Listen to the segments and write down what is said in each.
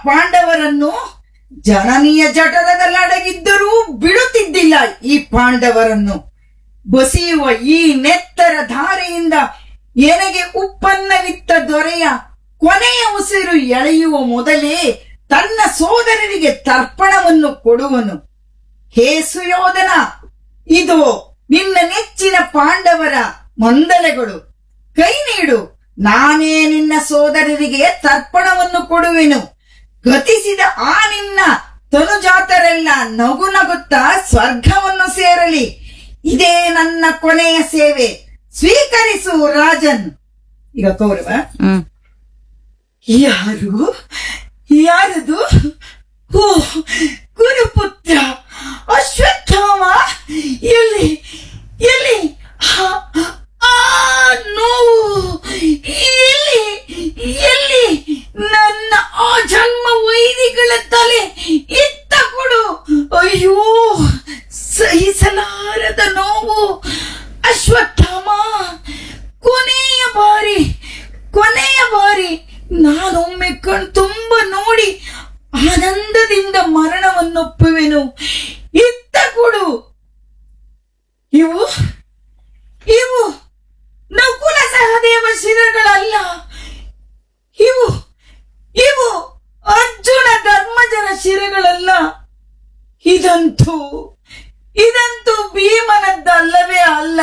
ಪಾಂಡವರನ್ನು ಜನನೀಯ ಜಠರದಲ್ಲಡಗಿದ್ದರೂ ಬಿಡುತ್ತಿದ್ದಿಲ್ಲ ಈ ಪಾಂಡವರನ್ನು ಬಸಿಯುವ ಈ ನೆತ್ತರ ಧಾರೆಯಿಂದ ಎನಗೆ ಉತ್ಪನ್ನವಿತ್ತ ದೊರೆಯ ಕೊನೆಯ ಉಸಿರು ಎಳೆಯುವ ಮೊದಲೇ ತನ್ನ ಸೋದರರಿಗೆ ತರ್ಪಣವನ್ನು ಕೊಡುವನು ಹೇ ಸುಯೋಧನ ಇದು ನಿನ್ನ ನೆಚ್ಚಿನ ಪಾಂಡವರ ಮಂದಲೆಗಳು ಕೈ ನೀಡು ನಾನೇ ನಿನ್ನ ಸೋದರರಿಗೆ ತರ್ಪಣವನ್ನು ಕೊಡುವೆನು ಗತಿಸಿದ ಆ ನಿನ್ನ ತನುಜಾತರೆಲ್ಲ ನಗು ನಗುತ್ತಾ ಸ್ವರ್ಗವನ್ನು ಸೇರಲಿ ಇದೇ ನನ್ನ ಕೊನೆಯ ಸೇವೆ ಸ್ವೀಕರಿಸು ರಾಜನ್ ಈಗ ಕೌರವ ಹ್ಮ್ ಯಾರು ಯಾರದು ಓ ಗುರುಪುತ್ರ ಅಶ್ವತ್ಥಾಮ ಎಲ್ಲಿ ಎಲ್ಲಿ ಆ, ಆ ನೋವು ಎಲ್ಲಿ ಎಲ್ಲಿ ನನ್ನ ಆ ಜನ್ಮ ವೈದಿಗಳ ತಲೆ ಇತ್ತ ಕೊಡು ಅಯ್ಯೋ ಸಹಿಸಲಾರದ ನೋವು ಅಶ್ವತ್ಥಾಮ ಕೊನೆಯ ಬಾರಿ ಕೊನೆಯ ಬಾರಿ ನಾನೊಮ್ಮೆ ಕಣ್ ತುಂಬ ನೋಡಿ ಆನಂದದಿಂದ ಮರಣವನ್ನೊಪ್ಪುವೆನು ಇತ್ತ ಕೊಡು ಇವು ಇವು ನಕುಲ ಸಹದೇವ ಶಿರಗಳಲ್ಲ ಇವು ಇವು ಅರ್ಜುನ ಧರ್ಮಜರ ಶಿರಗಳಲ್ಲ ಇದಂತೂ ಇದಂತೂ ಭೀಮನದ್ದಲ್ಲವೇ ಅಲ್ಲ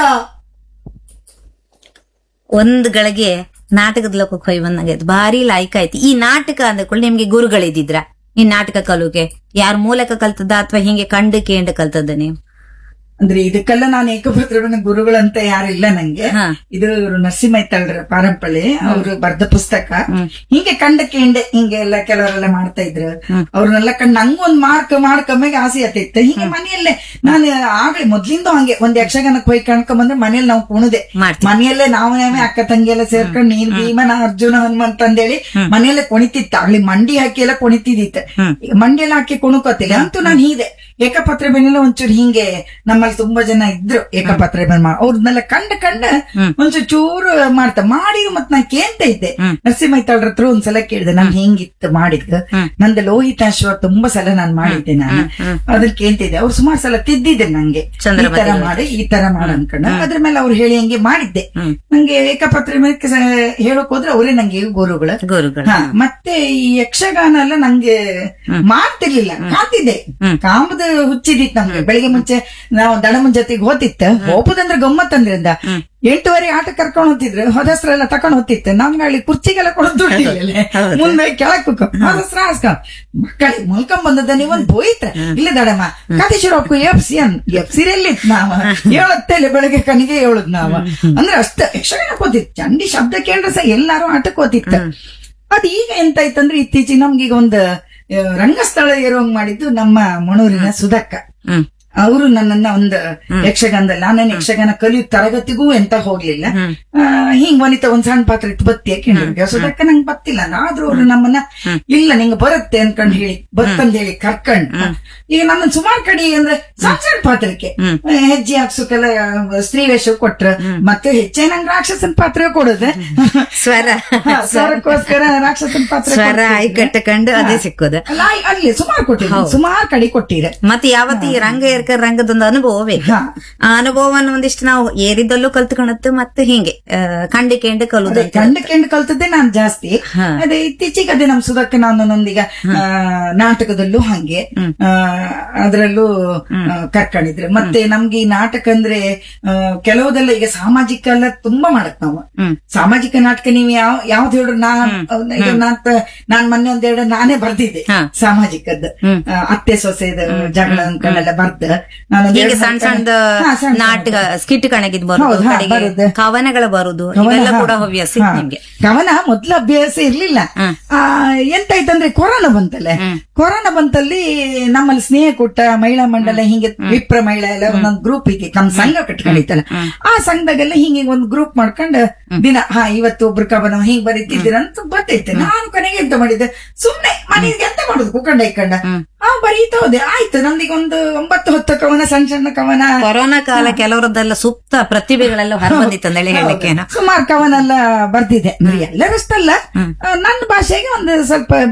ಒಂದ್ ಗಳಿಗೆ ನಾಟಕದ ಲೋಕಕ್ಕೆ ಹೋಗಿ ಬಂದಂಗಾಯ್ತು ಭಾರಿ ಲಾಯ್ಕ ಆಯ್ತು ಈ ನಾಟಕ ಅಂದ್ಕೊಳ್ಳಿ ನಿಮ್ಗೆ ಗುರುಗಳಿದ್ರ ಈ ನಾಟಕ ಕಲುಗೆ ಯಾರ ಮೂಲಕ ಕಲ್ತದ ಅಥವಾ ಹಿಂಗೆ ಕಂಡು ಕೇಂಡು ಕಲ್ತದ ನೀವು ಅಂದ್ರೆ ಇದಕ್ಕೆಲ್ಲ ನಾನು ಏಕಭದ್ರನ ಗುರುಗಳಂತ ಯಾರಿಲ್ಲ ನಂಗೆ ಹಾ. ಇದು ಇವರು ನರಸಿಂಹಯ್ಯತಳ್ರ ಪಾರಂಪಳ್ಳಿ ಅವರು ಬರ್ದ ಪುಸ್ತಕ ಹಿಂಗೆ ಕಂಡ ಕೇಂಡೆ ಹಿಂಗೆ ಎಲ್ಲ ಕೆಲವರೆಲ್ಲ ಮಾಡ್ತಾ ಇದ್ರು ಅವ್ರನ್ನೆಲ್ಲ ಕಂಡು ನಂಗೊಂದ್ ಮಾರ್ಕ್ ಮಾಡ್ಕೊಂಬಾಗ ಆಸೆ ಆತಿತ್ತು ಹಿಂಗೆ ಮನೆಯಲ್ಲೇ ನಾನು ಆಗ್ಲಿ ಮೊದ್ಲಿಂದ ಹಂಗೆ ಒಂದ್ ಯಕ್ಷಗಾನಕ್ಕೆ ಹೋಗಿ ಕಣ್ಕೊಂಬಂದ್ರೆ ಮನೇಲಿ ನಾವು ಕುಣದೆ ಮಾಡ್ತೀವಿ. ಮನೆಯಲ್ಲೇ ನಾವು ನಾವೇ ಅಕ್ಕ ತಂಗಿ ಎಲ್ಲ ಸೇರ್ಕೊಂಡು ನೀನ್ ಭೀಮನ ಅರ್ಜುನ ಹನುಮಂತ ಅಂತೇಳಿ ಮನೆಯಲ್ಲೇ ಕುಣಿತಿತ್ತ ಆಗ್ಲಿ ಮಂಡಿ ಹಾಕಿ ಎಲ್ಲ ಕುಣಿತಿದ್ದಿತ್ತು ಈಗ ಮಂಡಿ ಎಲ್ಲ ಹಾಕಿ ಕುಣುಕೋತಿಲ್ಲ ಅಂತೂ ನಾನು ಹೀದೆ ಏಕಪತ್ರೆ ಬೆನ್ನೆಲ್ಲ ಒಂಚೂರು ಹಿಂಗೆ ನಮ್ಮಲ್ಲಿ ತುಂಬಾ ಜನ ಇದ್ರು ಏಕಪತ್ರೆ ಬೆನ್ ಅವ್ರನ್ನೆಲ್ಲ ಕಂಡ ಕಂಡ ಒಂಚೂರು ಚೂರು ಮಾಡ್ತಾ ಮಾಡಿ ಮತ್ ನಾ ಕೇಳ್ತ ಇದ್ದೆ ನರಸಿಂಹಯ್ಯತಾಳ್ರ ಹತ್ರ ಒಂದ್ಸಲ ಕೇಳಿದೆ ನಾನ್ ಹೆಂಗಿತ್ತು ಮಾಡಿದ್ದು ನಂದು ಲೋಹಿತಾಶ್ವ ತುಂಬಾ ಸಲ ನಾನ್ ಮಾಡಿದ್ದೆ ನಾನು ಅದನ್ನ ಕೇಳ್ತಿದ್ದೆ ಅವ್ರು ಸುಮಾರು ಸಲ ತಿದ್ದಿದ್ದೆ ನಂಗೆ ಈ ಚಂದ್ರಮತಿ ತರ ಮಾಡಿ ಈ ತರ ಮಾಡ ಅನ್ಕೊಂಡು ಅದ್ರ ಮೇಲೆ ಅವ್ರು ಹೇಳಿ ಹಂಗೆ ಮಾಡಿದ್ದೆ ನಂಗೆ ಏಕಪತ್ರೆ ಮೇಲೆ ಸ- ಹೇಳಕ್ ಹೋದ್ರೆ ಅವರೇ ನಂಗೆ ಗುರುಗಳು ಗುರುಗಳು ಹಾ, ಮತ್ತೆ ಈ ಯಕ್ಷಗಾನ ಎಲ್ಲ ನಂಗೆ ಮಾಡ್ತಿರ್ಲಿಲ್ಲ ಕಾತಿದ್ದೆ ಕಾಮದ ಹುಚ್ಚಿದಿತ್ತು ನಮ್ಗೆ ಬೆಳಿಗ್ಗೆ ಮುಂಚೆ ನಾವು ದಡಮನ್ ಜೊತೆಗೆ ಹೋತಿತ್ತು ಹೋಗುದಂದ್ರೆ ಗಮ್ಮತ್ ಅಂದ್ರಿಂದ ಎಂಟುವರೆ ಆಟ ಕರ್ಕೊಂಡು ಹೋಗ್ತಿದ್ರು ಹೊದಸ್ತ್ರ ಎಲ್ಲ ತಕೊಂಡ್ ಹೋಗ್ತಿತ್ತು ನಮ್ಗೆ ಅಲ್ಲಿ ಕುರ್ಚಿಗೆಲ್ಲ ಕೊಡೋದು ಮುಂದೆ ಕೆಳಕ್ ಕುಕ್ಕ ಹೊದಸ್ತ್ರ ಹಾಸ್ಕ ಮಕ್ಕಳಿಗೆ ಮುಲ್ಕೊಂಡ್ ಬಂದದ ನೀವೊಂದ್ ಬೋಯ್ತ ಇಲ್ಲ ದಡಮ್ಮ ಕದಿಶಿರ ಹೋಗ್ಕು ಎಪ್ಸಿ ಅನ್ ಎಪ್ಸಿರ ಎಲ್ಲಿತ್ ನಾವ ಹೇಳತ್ತೇಲೆ ಬೆಳಗ್ಗೆ ಕಣಿಗೆ ಹೇಳುದ್ ನಾವ ಅಂದ್ರೆ ಅಷ್ಟ ಯಕ್ಷಗಾನ ಹೋತಿತ್ತು ಚಂಡಿ ಶಬ್ದ ಕೇಳ್ರೆ ಸಹ ಎಲ್ಲಾರು ಆಟಕ್ಕೆ ಹೋತಿತ್ತು ಅದ್ ಈಗ ಎಂತ ಆಯ್ತಂದ್ರೆ ಇತ್ತೀಚೆಗೆ ನಮ್ಗೀಗ ಒಂದು ಆ, ರಂಗಸ್ಥಳ ಇರುವಂಗ್ ಮಾಡಿದ್ದು ನಮ್ಮ ಮಣೂರಿನ ಸುಧಕ್ಕ ಹ್ಮ್ ಅವರು ನನ್ನನ್ನ ಒಂದು ಯಕ್ಷಗಾನದಲ್ಲಿ ನಾನು ಯಕ್ಷಗಾನ ಕಲಿಯೋ ತರಗತಿಗೂ ಎಂತ ಹೋಗ್ಲಿಲ್ಲ ಆ, ಹಿಂಗ್ ವನಿತ ಒಂದ್ ಸಣ್ಣ ಪಾತ್ರ ಇತ್ತು ಬತ್ತಿ ಕೇಳಿದ್ರು ಸುಧಕ್ಕ ನಂಗೆ ಬತ್ತಿಲ್ಲ ಆದ್ರೂ ಅವ್ರು ನಮ್ಮನ್ನ ಇಲ್ಲ ನಿಂಗೆ ಬರುತ್ತೆ ಅನ್ಕೊಂಡ್ ಹೇಳಿ ಬತ್ತಂದ್ ಹೇಳಿ ಕರ್ಕೊಂಡ್ ಈಗ ನನ್ನ ಸುಮಾರು ಕಡೆ ಅಂದ್ರೆ ಸಣ್ಣ ಸಣ್ಣ ಪಾತ್ರಕ್ಕೆ ಆ, ಹೆಜ್ಜೆ ಹಾಕ್ಸೋಕೆಲ್ಲ ಆ, ಸ್ತ್ರೀ ವೇಷ ಕೊಟ್ರ ಮತ್ತೆ ಹೆಚ್ಚೆ ನಂಗೆ ರಾಕ್ಷಸನ್ ಪಾತ್ರ ಕೊಡುದು ಸ್ವರ ಹಾ, ಸ್ವರಕ್ಕೋಸ್ಕರ ರಾಕ್ಷಸನ್ ಪಾತ್ರ ಸ್ವರ ಕೊಡ್ತಿದ್ರು. ಆಯ್ಕಟ್ಟಕೊಂಡು ಅದೇ ಸಿಕ್ಕೋದು ಅಲ್ಲ, ಅಲ್ಲಿ ಸುಮಾರು ಕೊಟ್ಟಿದ್ರು ಸುಮಾರು ಕಡೆ ಕೊಟ್ಟಿರ ಮತ್ತೆ ಯಾವತ್ತು ಈ ರಂಗ ಏರ್ಕ ರಂಗದೊಂದು ಅನುಭವ ಬೇಕು ಹಾ. ಆ ಅನುಭವವನ್ನು ಒಂದಿಷ್ಟು ನಾವು ಏರಿದಲ್ಲೂ ಕಲ್ತ್ಕೊಳತ್ತು ಮತ್ತೆ ಹಿಂಗೆ ಆ, ಕಂಡು ಕೇಂಡು ಕಲುದು ಅಂತ ಕಂಡು ಕೆಂಡು ಕಲ್ತದ್ದೇ ನಾನ್ ಜಾಸ್ತಿ ಹಾ. ಅದೇ ಇತ್ತೀಚೆಗೆ ಅದೇ ನಮ್ ಸುಧಕ್ಕ ನಾನು ನೊಂದಿಗ ಆ, ನಾಟಕದಲ್ಲೂ ಹಂಗೆ ಆ, ಅದ್ರಲ್ಲೂ ಆ, ಕರ್ಕೊಂಡಿದ್ರು ಮತ್ತೆ ನಮ್ಗೆ ಈ ನಾಟಕ ಅಂದ್ರೆ ಆ, ಕೆಲವುದೆಲ್ಲ ಈಗ ಸಾಮಾಜಿಕ ಎಲ್ಲ ತುಂಬಾ ಮಾಡಕ್ ನಾವು ಹ್ಮ್. ಸಾಮಾಜಿಕ ನಾಟಕ ನೀವು ಯಾವ ಯಾವ್ದು ಹೇಳ್ರು ನಾನ್ ಈಗ ನಾನ್ ತ- ನಾನ್ ಮೊನ್ನೆ ಒಂದೆರಡು ನಾನೇ ಬರ್ದಿದ್ದೆ ಹಾ. ಸಾಮಾಜಿಕದ್ದು ಹ್ಮ್. ಆ, ಅತ್ತೆ ಸೊಸೆದ ಜಗಳ ಅನ್ಕೊಂಡೆಲ್ಲ ಬರ್ದ ನಾನೊಂದ್ ಹೀಗೆ ಎರಡ್ ಸಣ್ಣ ನಾಟಕ- ಸಣ್ಣದ ಹಾ, ಸಣ್ಣ ಸಣ್ಣ ನಾಟಕ ಸ್ಕಿಟ್ ಕಣಗಿದ್ ಬರುದು ಹೌದು, ಹಾ, ಕಡೆಗೆ ಬರುದು. ಕವನಗಳು ಬರುದು ಕವನ, ಇವೆಲ್ಲ ಹಾ. ಕೂಡ ಹವ್ಯಾಸ ಹಾ. ಇತ್ತು ನಿಮ್ಗೆ ಕವನ ಮೊದ್ಲು ಅಭ್ಯಾಸ ಇರ್ಲಿಲ್ಲ ಹ್ಮ್. ಆ, ಎಂತಾಯ್ತಂದ್ರೆ ಕೊರೋನಾ ಬಂತಲ್ಲ ಕೊರೋನಾ ಬಂತಲ್ಲಿ ನಮ್ಮಲ್ಲಿ ಸ್ನೇಹ ಕೂಟ ಮಹಿಳಾ ಮಂಡಲ ಹಿಂಗೆ ವಿಪ್ರ ಮಹಿಳಾ ಎಲ್ಲ ಒಂದೊಂದು ಗ್ರೂಪ್ ಇತ್ತು ನಮ್ ಸಂಘ ಕಟ್ಕೊಂಡಿತ್ತಲ್ಲ ಆ ಸಂಘದಾಗೆಲ್ಲ ಹಿಂಗೆ ಒಂದ್ ಗ್ರೂಪ್ ಮಾಡ್ಕೊಂಡು ದಿನ ಹಾ ಇವತ್ತು ಒಬ್ರು ಕವನ ಹಿಂಗ್ ಬರೀತಿದ್ದೀರ ಅಂತ ಬರ್ತೈತೆ ನಾನು ಕೊನೆಗೆ ಎಂತ ಮಾಡಿದ್ದೆ ಸುಮ್ನೆ ಮನೆಗೆ ಎಂತ ಮಾಡುದು ಕುಕ್ಕಂಡ ಇಕ್ಕಂಡ ಹಾ ಬರೀತಾ ಹೋದೆ ಆಯ್ತು ನಮ್ದೀಗ ಒಂದು ಒಂಬತ್ತು ಹತ್ತು ಕವನ ಸಣ್ಣ ಸಣ್ಣ ಕವನ ಕೊರೋನಾ ಕಾಲ ಕೆಲವರದ್ದೆಲ್ಲ ಸುಪ್ತ ಪ್ರತಿಭೆಗಳೆಲ್ಲ ಹೊರಬಂದಿತ್ತು ಅಂದೇಳಿ ಹೇಳಲಿಕ್ಕೆ ಸುಮಾರು ಕವನ ಎಲ್ಲ ಬರ್ದಿದೆ ಅಂದ್ರೆ ಎಲ್ಲರಷ್ಟಲ್ಲ ಆ, ನನ್ನ ಭಾಷೆಗೆ ಒಂದು ಸ್ವಲ್ಪ